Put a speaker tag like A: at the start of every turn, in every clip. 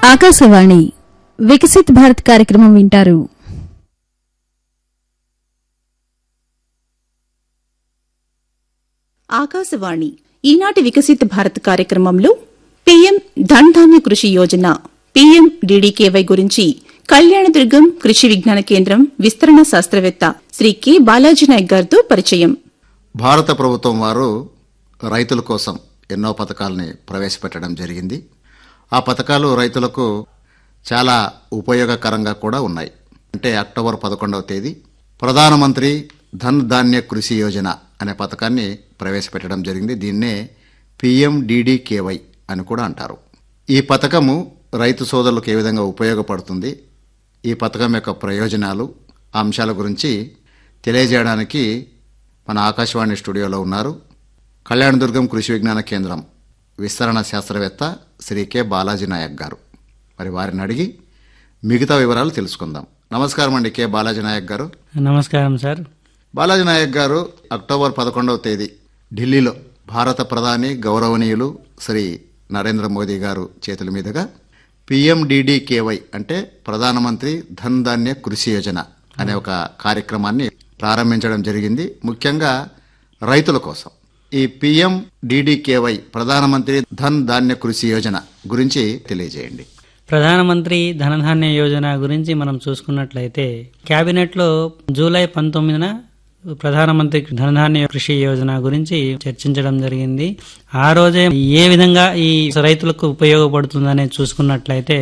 A: ఆకాశవాణి వికసిత్ భారత్ కార్యక్రమం వింటారు
B: ఆకాశవాణి ఈనాటి వికసిత్ భారత్ కార్యక్రమంలో పీఎం ధన్ ధాన్య కృషి యోజన పీఎం డీడీకేవై గురించి కళ్యాణదుర్గం కృషి విజ్ఞాన కేంద్రం విస్తరణ శాస్త్రవేత్త శ్రీ కె బాలాజీ నాయక్ గారితో పరిచయం
C: భారత ప్రభుత్వం వారు రైతుల కోసం ఎన్నో పథకాలని ప్రవేశపెట్టడం జరిగింది ఆ పథకాలు రైతులకు చాలా ఉపయోగకరంగా కూడా ఉన్నాయి అంటే అక్టోబర్ పదకొండవ తేదీ ప్రధానమంత్రి ధన్ ధాన్య కృషి యోజన అనే పథకాన్ని ప్రవేశపెట్టడం జరిగింది దీన్నే పిఎండిడికేవై అని కూడా అంటారు ఈ పథకము రైతు సోదరులకు ఏ విధంగా ఉపయోగపడుతుంది ఈ పథకం యొక్క ప్రయోజనాలు ఆ అంశాల గురించి తెలియజేయడానికి మన ఆకాశవాణి స్టూడియోలో ఉన్నారు కళ్యాణదుర్గం కృషి విజ్ఞాన కేంద్రం విస్తరణ శాస్త్రవేత్త శ్రీ కె బాలాజీ నాయక్ గారు మరి వారిని అడిగి మిగతా వివరాలు తెలుసుకుందాం నమస్కారం అండి కె బాలాజీ నాయక్ గారు
D: నమస్కారం సార్
C: బాలాజీ నాయక్ గారు అక్టోబర్ పదకొండవ తేదీ ఢిల్లీలో భారత ప్రధాని గౌరవనీయులు శ్రీ నరేంద్ర మోదీ గారు చేతుల మీదుగా పిఎండిడికేవై అంటే ప్రధానమంత్రి ధన్ ధాన్య కృషి యోజన అనే ఒక కార్యక్రమాన్ని ప్రారంభించడం జరిగింది ముఖ్యంగా రైతుల కోసం ఈ పిఎం డిడికేవై ప్రధానమంత్రి ధన్ ధాన్య కృషి యోజన గురించి తెలియజేయండి
D: ప్రధానమంత్రి ధనధాన్య యోజన గురించి మనం చూసుకున్నట్లయితే కేబినెట్లో జూలై పంతొమ్మిదిన ప్రధానమంత్రి ధనధాన్య కృషి యోజన గురించి చర్చించడం జరిగింది ఆ రోజే ఏ విధంగా ఈ రైతులకు ఉపయోగపడుతుందనే చూసుకున్నట్లయితే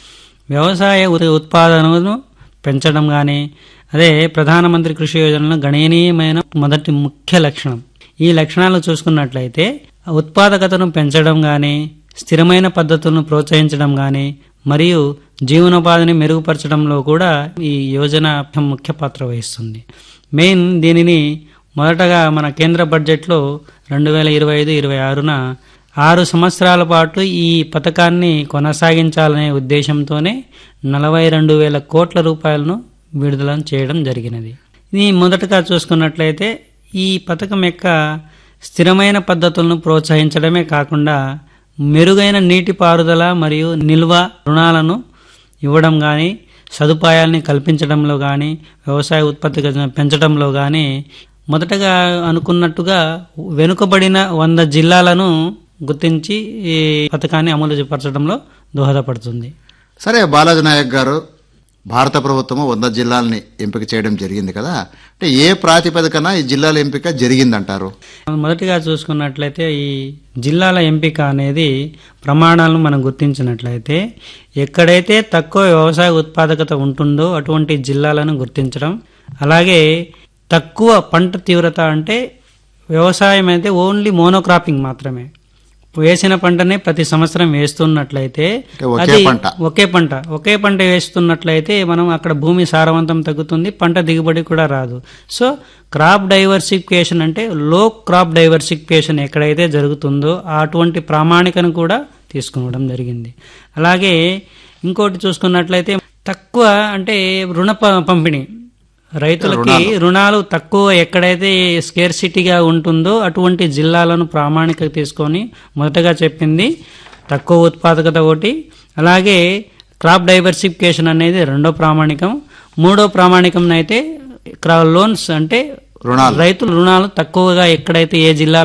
D: వ్యవసాయ ఉ- ఉత్పాదనను పెంచడం కానీ అదే ప్రధానమంత్రి కృషి యోజనలో గణనీయమైన మొదటి ముఖ్య లక్షణం ఈ లక్షణాలు చూసుకున్నట్లయితే ఉత్పాదకతను పెంచడం కానీ స్థిరమైన పద్ధతులను ప్రోత్సహించడం కానీ మరియు జీవనోపాధిని మెరుగుపరచడంలో కూడా ఈ యోజన ముఖ్య పాత్ర వహిస్తుంది మెయిన్ దీనిని మొదటగా మన కేంద్ర బడ్జెట్లో రెండు వేల ఇరవై ఐదు ఇరవై ఆరున ఆరు సంవత్సరాల పాటు ఈ పథకాన్ని కొనసాగించాలనే ఉద్దేశంతోనే నలభై రెండు వేల కోట్ల రూపాయలను విడుదల చేయడం జరిగినది ఇది మొదటగా చూసుకున్నట్లయితే ఈ పథకం యొక్క స్థిరమైన పద్ధతులను ప్రోత్సహించడమే కాకుండా మెరుగైన నీటిపారుదల మరియు నిల్వ రుణాలను ఇవ్వడం కానీ సదుపాయాల్ని కల్పించడంలో కానీ వ్యవసాయ ఉత్పత్తి పెంచడంలో కానీ మొదటగా అనుకున్నట్టుగా వెనుకబడిన వంద జిల్లాలను గుర్తించి ఈ పథకాన్ని అమలు పరచడంలో దోహదపడుతుంది
C: సరే బాలాజీ నాయక్ గారు భారత ప్రభుత్వము వంద జిల్లాల్ని ఎంపిక చేయడం జరిగింది కదా అంటే ఏ ప్రాతిపదికన ఈ జిల్లాల ఎంపిక జరిగిందంటారు
D: మొదటిగా చూసుకున్నట్లయితే ఈ జిల్లాల ఎంపిక అనేది ప్రమాణాలను మనం గుర్తించినట్లయితే ఎక్కడైతే తక్కువ వ్యవసాయ ఉత్పాదకత ఉంటుందో అటువంటి జిల్లాలను గుర్తించడం అలాగే తక్కువ పంట తీవ్రత అంటే వ్యవసాయం అయితే ఓన్లీ మోనోక్రాపింగ్ మాత్రమే వేసిన పంటనే ప్రతి సంవత్సరం వేస్తున్నట్లయితే
C: అంటే ఒకే
D: అది
C: పంట.
D: ఒకే పంట ఒకే పంట వేస్తున్నట్లయితే మనం అక్కడ భూమి సారవంతం తగ్గుతుంది పంట దిగుబడి కూడా రాదు సో క్రాప్ డైవర్సిఫికేషన్ అంటే లో క్రాప్ డైవర్సిఫికేషన్ ఎక్కడైతే జరుగుతుందో అటువంటి ప్రామాణికను కూడా తీసుకోవడం జరిగింది అలాగే ఇంకోటి చూసుకున్నట్లయితే తక్కువ అంటే రుణ ప- పంపిణీ రైతులకి రుణాలు తక్కువ ఎక్కడైతే స్కేర్సిటీగా ఉంటుందో అటువంటి జిల్లాలను ప్రామాణిక తీసుకొని మొదటగా చెప్పింది తక్కువ ఉత్పాదకత ఒకటి అలాగే క్రాప్ డైవర్సిఫికేషన్ అనేది రెండో ప్రామాణికం మూడో ప్రామాణికం అయితే క్రా లోన్స్ అంటే
C: రుణాలు
D: రైతులు రుణాలు తక్కువగా ఎక్కడైతే ఏ జిల్లా